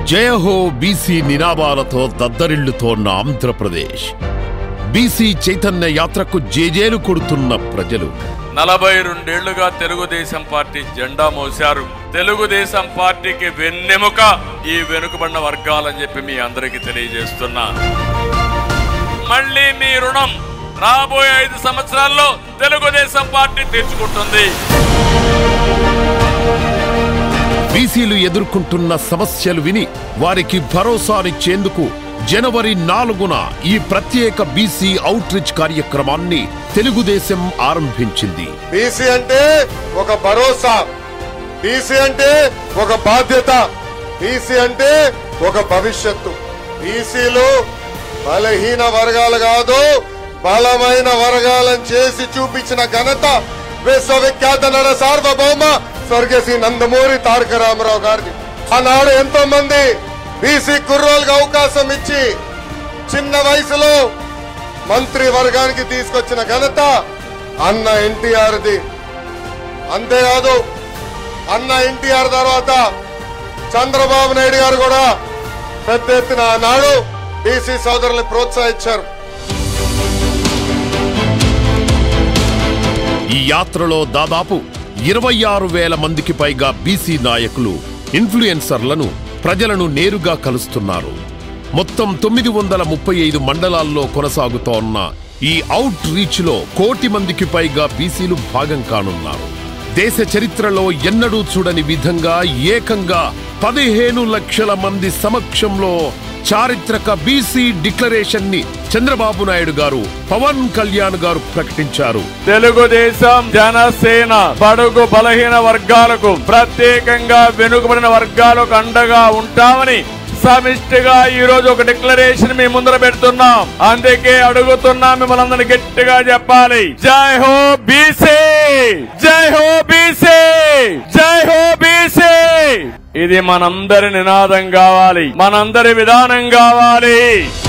జయహో BC నినాదాలతో దద్దరిల్లుతోన్న Andhra Pradesh BC Chaitanya యాత్రకు జేజేలు కొడుతున్న ప్రజలు నలభై రెండేళ్లుగా తెలుగుదేశం పార్టీ జెండా మోశారు తెలుగుదేశం పార్టీకి వెన్నెముక ఈ వెనుకబడిన వర్గాలని చెప్పి మీ అందరికీ తెలియజేస్తున్నా మళ్ళీ మీ రుణం రాబోయే ఐదు సంవత్సరాల్లో తెలుగుదేశం పార్టీ తీర్చుకుంటుంది బీసీలు ఎదుర్కొంటున్న సమస్యలు విని వారికి భరోసానిచ్చేందుకు జనవరి నాలుగున ఈ ప్రత్యేక బీసీ అవుట్ రీచ్ కార్యక్రమాన్ని తెలుగుదేశం ఆరంభించింది బీసీ అంటే ఒక భరోసా బీసీ అంటే ఒక బాధ్యత బీసీ అంటే ఒక భవిష్యత్తు బీసీలు బలహీన వర్గాలు కాదు బలమైన వర్గాలను చేసి చూపించిన ఘనత విశ్వవిఖ్యాత నర సార్వభౌమ స్వర్గశ్రీ నందమూరి తారక రామారావు గారిని ఆనాడు ఎంతో మంది బీసీ కుర్రోళ్ళకి అవకాశం ఇచ్చి చిన్న వయసులో మంత్రి వర్గానికి తీసుకొచ్చిన ఘనత అన్న ఎన్టీఆర్ది అంతేకాదు అన్న ఎన్టీఆర్ తర్వాత చంద్రబాబు నాయుడు గారు కూడా పెద్ద ఎత్తున ఆనాడు బీసీ సోదరుల్ని ప్రోత్సహించారు ఈ యాత్రలో దాదాపు ఇరవై ఆరు వేల మందికి పైగా బీసీ నాయకులు ఇన్ఫ్లుయెన్సర్లను ప్రజలను నేరుగా కలుస్తున్నారు మొత్తం తొమ్మిది వందల ముప్పై ఐదు మండలాల్లో కొనసాగుతోన్న ఈ అవుట్ రీచ్ లో కోటి మందికి పైగా బీసీలు భాగం కానున్నారు దేశ చరిత్రలో ఎన్నడూ చూడని విధంగా ఏకంగా పదిహేను లక్షల మంది సమక్షంలో చారిత్రక బీసీ డిక్లరేషన్ ని చంద్రబాబు నాయుడు గారు పవన్ కళ్యాణ్ గారు ప్రకటించారు తెలుగుదేశం జనసేన బడుగు బలహీన వర్గాలకు ప్రత్యేకంగా వెనుకబడిన వర్గాలకు అండగా ఉంటామని సమిష్టిగా ఈ రోజు ఒక డిక్లరేషన్ మీ ముందర పెడుతున్నాం అందుకే అడుగుతున్నా మిమ్మల్ని అందరినీ గట్టిగా చెప్పాలి జై హో బీసీ జై హో బీసీ జై హో బీసీ ఇది మనందరి నినాదం కావాలి మనందరి విధానం కావాలి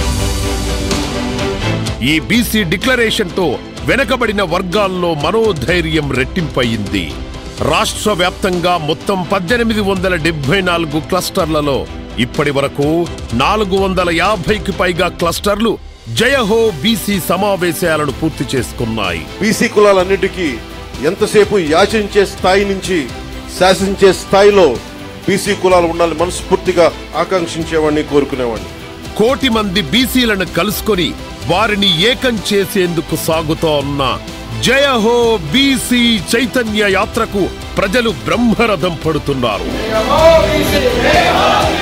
ఈ బీసీ డిక్లరేషన్ తో వెనకబడిన వర్గాల్లో మనోధైర్యం రెట్టింపయింది రాష్ట్ర వ్యాప్తంగా మొత్తం పద్దెనిమిది వందల డెబ్బై నాలుగు క్లస్టర్లలో ఇప్పటి వరకు నాలుగు వందల యాభైకి పైగా క్లస్టర్లు జయహో బీసీ సమావేశాలను పూర్తి చేసుకున్నాయి బీసీ కులాలన్నిటికీ ఎంతసేపు యాచించే స్థాయి నుంచి శాసించే స్థాయిలో బీసీ కులాలు ఉండాలని మనస్ఫూర్తిగా ఆకాంక్షించేవాడిని కోరుకునేవాడిని కోటి మంది బీసీలను కలుసుకొని వారిని ఏకం చేసేందుకు సాగుతోన్న జయహో బీసీ చైతన్య యాత్రకు ప్రజలు బ్రహ్మరథం పడుతున్నారు జై హో బీసీ జై హో